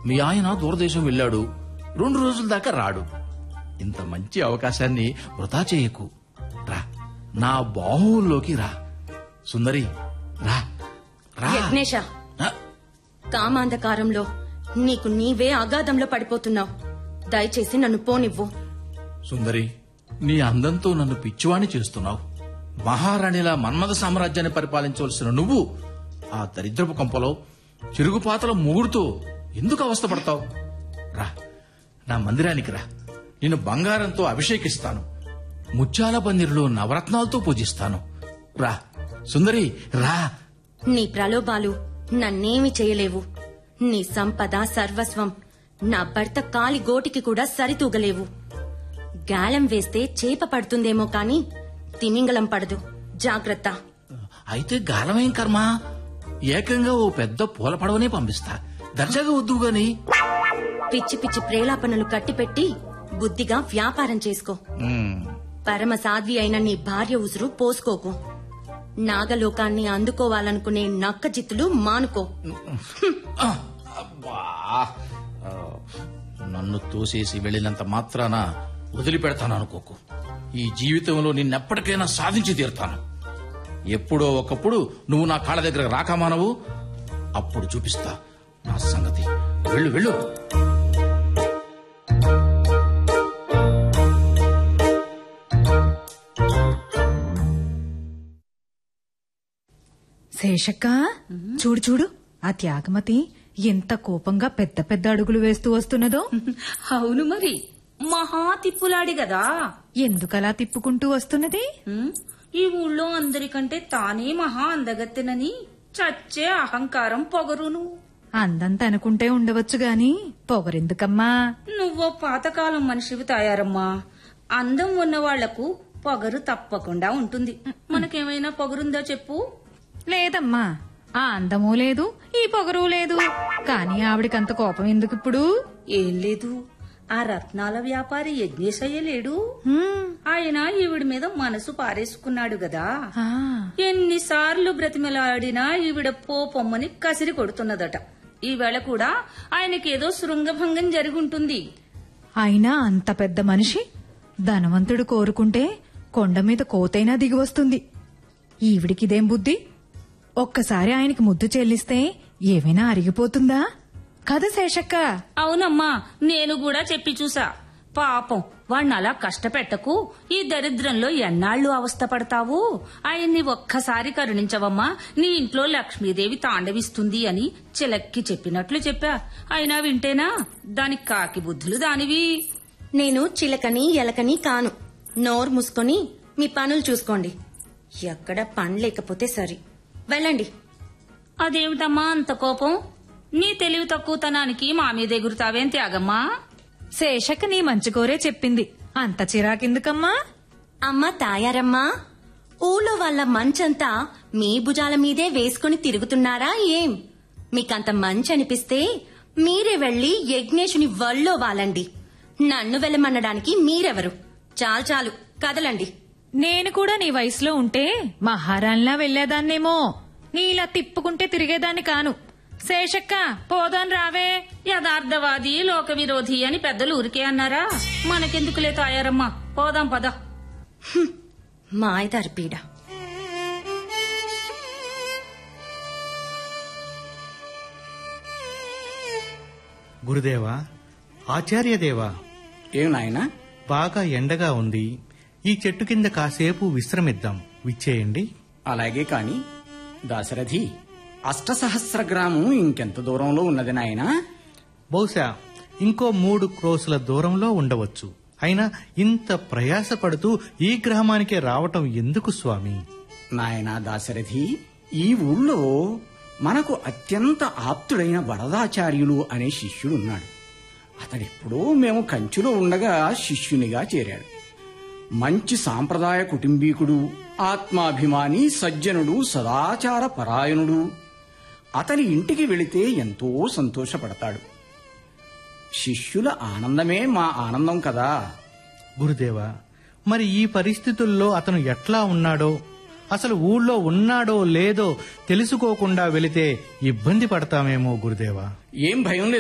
మీ ఆయన దూరదేశం వెళ్ళాడు రెండు రోజుల దాకా రాడు ఇంత మంచి అవకాశాన్ని వృధా చేయకు రా నా బాహువుల్లోకి రా సుందరి రా రా యజ్ఞేష ఆ, కామాంధకారంలో నీకు నీవే అగాధంలో పడిపోతున్నావు దయచేసి నన్ను పోనివ్వు సుందరి నీ అందంతో నన్ను పిచ్చివాణి చేస్తున్నావు మహారాణిలా మన్మథ సామ్రాజ్యాన్ని పరిపాలించవలసిన నువ్వు ఆ దరిద్రపు కంపలో చిరుగుపాతల మూగుడుతో ఎందుకు అవస్థపడతావు రా నా మందిరానికి రా నిన్ను బంగారంతో అభిషేకిస్తాను ముత్యాల పందిరిలో నవరత్నాలతో పూజిస్తాను రా సుందరి రా నీ ప్రలోభాలు నన్నేమి చేయలేవు నీ సంపద సర్వస్వం నా భర్త కాలి గోటికి కూడా సరితూగలేవు గాలం వేస్తే చేప పడుతుందేమో కాని తిమింగలం పడదు జాగ్రత్త అయితే గాలమేం కర్మ ఏకంగా ఓ పెద్ద పూల పడవనే పంపిస్తా దర్జాగా వద్దు గాని పిచ్చి పిచ్చి ప్రేలాపనలు కట్టిపెట్టి బుద్ధిగా వ్యాపారం చేసుకో ఉమ్, పరమ సాధ్వి అయిన నీ భార్య ఉసురు పోసుకోకు నాగలోకాన్ని అందుకోవాలనుకునే నక్క జిత్తులు మానుకో ఆ, అబ్బా ఆ, నన్ను తోసేసి వెళ్ళినంత మాత్రాన వదిలిపెడతాను అనుకోకు ఈ జీవితంలో నిన్నెప్పటికైనా సాధించి తీరుతాను ఎప్పుడో ఒకప్పుడు నువ్వు నా కాళ్ళ దగ్గర రాకమానవు అప్పుడు చూపిస్తా నా సంగతి వెళ్ళు వెళ్ళు శేషక్క చూడు చూడు ఆ త్యాగమతి ఎంత కోపంగా పెద్ద పెద్ద అడుగులు వేస్తూ వస్తున్నదో అవును మరి మహా తిప్పులాడి గదా ఎందుకలా తిప్పుకుంటూ వస్తున్నది ఉమ్, ఈ ఊళ్ళో అందరికంటే తానే మహా అందగత్తెనని చచ్చే అహంకారం పొగరును అందంత అనుకుంటే ఉండవచ్చు గాని పొగరెందుకమ్మా నువ్వో పాతకాలం మనిషివి తాయారమ్మా అందం ఉన్న వాళ్లకు పొగరు తప్పకుండా ఉంటుంది మనకేమైనా పొగరుందా చెప్పు లేదమ్మా ఆ అందమూ లేదు ఈ పొగరు లేదు కాని ఆవిడికంత కోపం ఎందుకిప్పుడు ఏం లేదు ఆ రత్నాల వ్యాపారి యజ్ఞేశయ్య లేడు హ్మ్, ఆయన ఈవిడ మీద మనసు పారేసుకున్నాడు గదా ఆ, ఎన్నిసార్లు బ్రతిమలాడినా ఈవిడ పోపొమ్మని కసిరి కొడుతున్నదట ఈవేళ కూడా ఆయనకేదో శృంగభంగం జరుగుంటుంది అయినా అంత పెద్ద మనిషి ధనవంతుడు కోరుకుంటే కొండ మీద కోతైనా దిగి వస్తుంది ఈవిడికిదేం బుద్ధి ఒక్కసారి ఆయనకి ముద్దు చెల్లిస్తే ఏమైనా అరిగిపోతుందా కథ శేషక్క అవునమ్మా నేను కూడా చెప్పి చూసా పాపం వాణ్ణి అలా కష్టపెట్టకు ఈ దరిద్రంలో ఎన్నాళ్లు అవస్థపడతావు ఆయన్ని ఒక్కసారి కరుణించవమ్మా నీ ఇంట్లో లక్ష్మీదేవి తాండవిస్తుంది అని చిలక్కి చెప్పినట్లు చెప్పా అయినా వింటేనా దానికి కాకి బుద్ధులు దానివి నేను చిలకని ఎలకని కాను నోరు మూసుకొని మీ పనులు చూసుకోండి ఎక్కడ పని లేకపోతే సరి వెళ్ళండి అదేమిటమ్మా అంత కోపం నీ తెలివి తక్కువతనానికి మా మీద ఎగురుతావేం త్యాగమ్మా శేషక్క నీ మంచి కోరే చెప్పింది అంత చిరాకెందుకమ్మా అమ్మ తాయారమ్మా ఊళ్ళో వాళ్ళ మంచంతా మీ భుజాల మీదే వేసుకుని తిరుగుతున్నారా ఏం మీకంత మంచి అనిపిస్తే మీరే వెళ్లి యజ్ఞేశుని వల్లో వాలండి నన్ను వెళ్ళమనడానికి మీరెవరు చాలు చాలు కదలండి నేను కూడా నీ వయసులో ఉంటే మహారాణిలా వెళ్లేదాన్నేమో నీలా తిప్పుకుంటే తిరిగేదాన్ని కాను శేషక్క పోదాన్ రావే యథార్థవాది లోక విరోధి అని పెద్దలు ఊరికే అన్నారా మనకెందుకులే తాయారమ్మా పోదాం పద మాయదారిపీడ గురుదేవా ఆచార్యదేవా ఏం నాయనా బాగా ఎండగా ఉంది ఈ చెట్టు కింద కాసేపు విశ్రమిద్దాం విచ్చేయండి అలాగే కాని దాశరథి అష్టసహస్ర గ్రామం ఇంకెంత దూరంలో ఉన్నది నాయనా బహుశా ఇంకో మూడు క్రోసుల దూరంలో ఉండవచ్చు అయినా ఇంత ప్రయాసపడుతూ ఈ గ్రామానికే రావటం ఎందుకు స్వామి నాయనా దాశరథి ఈ ఊళ్ళో మనకు అత్యంత ఆప్తుడైన వరదాచార్యులు అనే శిష్యుడున్నాడు అతడెప్పుడో మేము కంచులో ఉండగా శిష్యునిగా చేరాడు మంచి సాంప్రదాయ కుటుంబీకుడు ఆత్మాభిమాని సజ్జనుడు సదాచార పరాయణుడు అతని ఇంటికి వెళితే ఎంతో సంతోషపడతాడు శిష్యుల ఆనందమే మా ఆనందం కదా గురుదేవా మరి ఈ పరిస్థితుల్లో అతను ఎట్లా ఉన్నాడో అసలు ఊళ్ళో ఉన్నాడో లేదో తెలుసుకోకుండా వెళితే ఇబ్బంది పడతామేమో గురుదేవా ఏం భయం లేదు